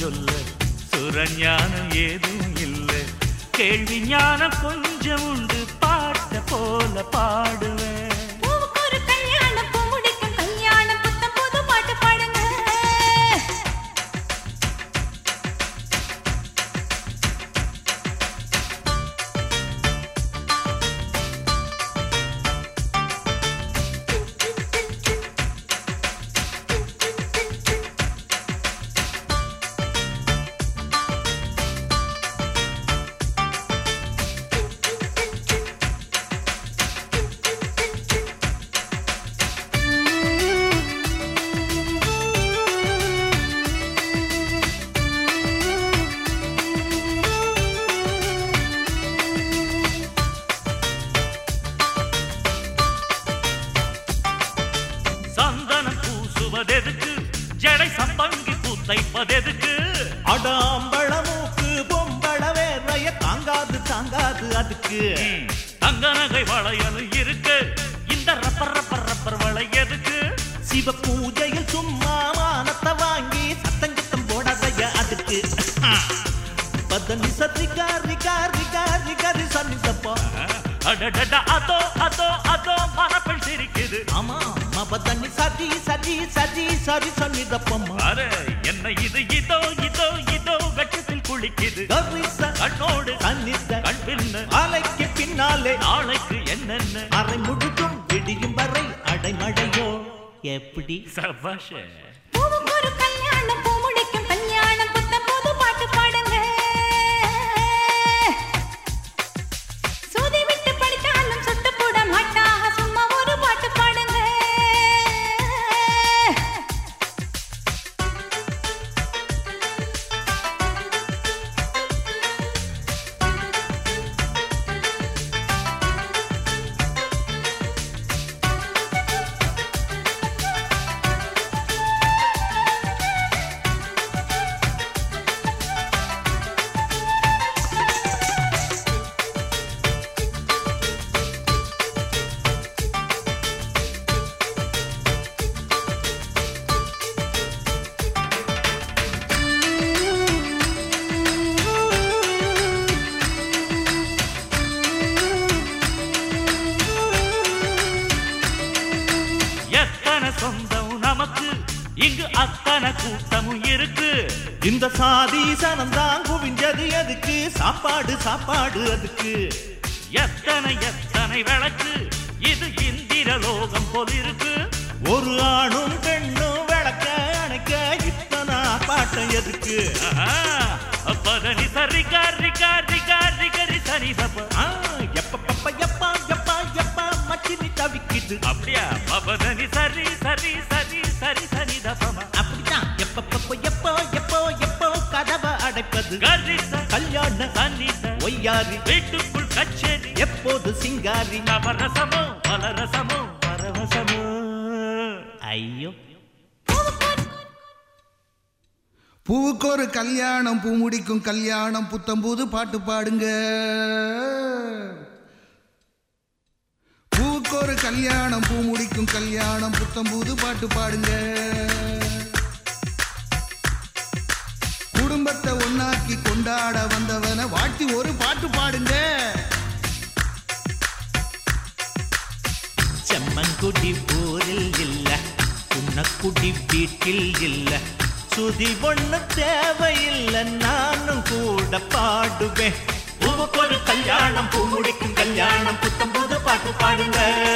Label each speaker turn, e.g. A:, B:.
A: சொல்ல சுரஞானம் ஏதும் இல்லை கேள்வி ஞானம் கொஞ்சம் உண்டு பாட்ட போல பாடுவேன்
B: பூவுக்கு ஒரு கல்யாணம் பூ முடிக்கும் கல்யாணம் புத்தம் புது பாட்டு பாடுங்க
A: சந்தனம் பூசுவதெதுக்கு ஜடை சம்பங்கி பூத்தைப்பதெதுக்கு
C: அடாம்பழமூக்கு பொம்பள வேறைய தாங்காது தாங்காது அதுக்கு
A: ம், தங்க நகை வளையல் இருக்கு இந்த ரப்பர் ரப்பர் ரப்பர் வளை எதுக்கு
C: சிவ பூஜையில் சும்மா மானத்தை வாங்கி சத்தங்கித்தம் போடாதைய அதுக்கு பதனி சரி காரி காரி காரி காரி சன்னிதப்பா
A: அடடட அதோ அதோ அதோ மரப்பெண் சிரிக்குது
C: ஆமா மபதனி சரி சரி சரி சரி சன்னிதப்பம்மா
A: அரே என்ன இது இதோ இதோ இதோ வெட்டத்தில் குளிக்குது
C: கரிச
A: கண்ணோடு
C: சன்னித
A: கண் பின்ன
C: அலைக்கு பின்னாலே
A: நாளைக்கு என்னென்ன
C: அரை முழுதும் விடியும் வரை அடைமழையோ எப்படி
A: சபாஷ
B: பூவுக்கு ஒரு கல்யாணம் பூ முடிக்கும் கல்யாணம் புத்தம் புது பாட்டு பாடுங்க சூதி விட்டு படித்தாலும் சுட்டு போட மாட்டாக சும்மா ஒரு பாட்டு பாடுங்க
A: எத்தனை சொந்தம் நமக்கு இங்கு அத்தனை கூட்டமும் இருக்கு
C: இந்த சாதி சனந்தான் குவிஞ்சது எதுக்கு சாப்பாடு சாப்பாடு அதுக்கு
A: எத்தனை எத்தனை விளக்கு இது இந்திர லோகம் போல் இருக்கு
C: ஒரு ஆணும் பெண்ணும் விளக்க அணைக்க இத்தனை பாட்டம் எதுக்கு
A: பதனி சரி காரி காரி காரி கரி சனி தப்ப
C: ஆ, எப்ப பப்ப எப்பா எப்பா எப்பா மச்சினி தவிக்குது
A: அப்படியா பதனி சரி சரி சரி சரி சனி தப்பமா
C: அப்படித்தான் எப்ப பப்ப எப்போ எப்போ எப்போ கதவை அடைப்பது
A: கரிச
C: கல்யாண
A: சன்னித
C: ஒய்யாரி
A: வீட்டுக்குள் கச்சேரி
C: எப்போது சிங்காரி
A: நவரசமோ பலரசமோ பரவசமோ
C: ஐயோ
D: பூவுக்கு ஒரு கல்யாணம் பூ முடிக்கும் கல்யாணம் புத்தம்புது பாட்டு பாடுங்க பூவுக்கு ஒரு கல்யாணம் பூ முடிக்கும் கல்யாணம் புத்தம்புது பாட்டு பாடுங்க குடும்பத்தை ஒன்னாக்கி கொண்டாட வந்தவனை வாழ்த்தி ஒரு பாட்டு பாடுங்க
C: செம்மங்குடி ஊரில் இல்ல புன்னக்குடி வீட்டில் இல்ல சுதி ஒண்ணு தேவையில்லை நானும் கூட பாடுவேன் பூவுக்கு ஒரு கல்யாணம் பூ முடிக்கும் கல்யாணம் புத்தம் புது பாட்டு பாடுங்க